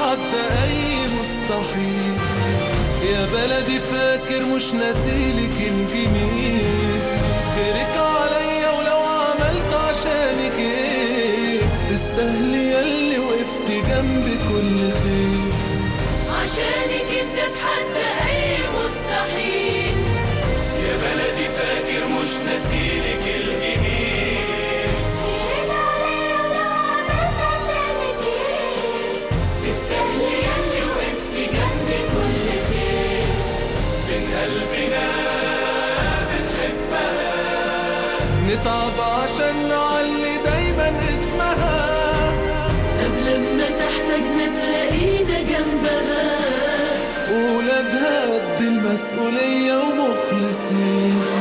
نتعدى أي مستحيل يا بلدي فاكر مش ناسيلك الجميل خيرك عليا ولو عملت عشانك ايه تستاهلي ياللي وقفت جنبي كل خير عشانك انت اتحدى اي مستحيل يا بلدي فاكر مش ناسيلك الجميل خيرك عليا ولو عملت عشانك ايه تستاهلي ياللي وقفت جنبي كل خير من قلبنا نتعب عشان نعلي دايما اسمها قبل ما تحتاجنا تلاقينا جنبها ولادها قد المسؤولية ومخلصين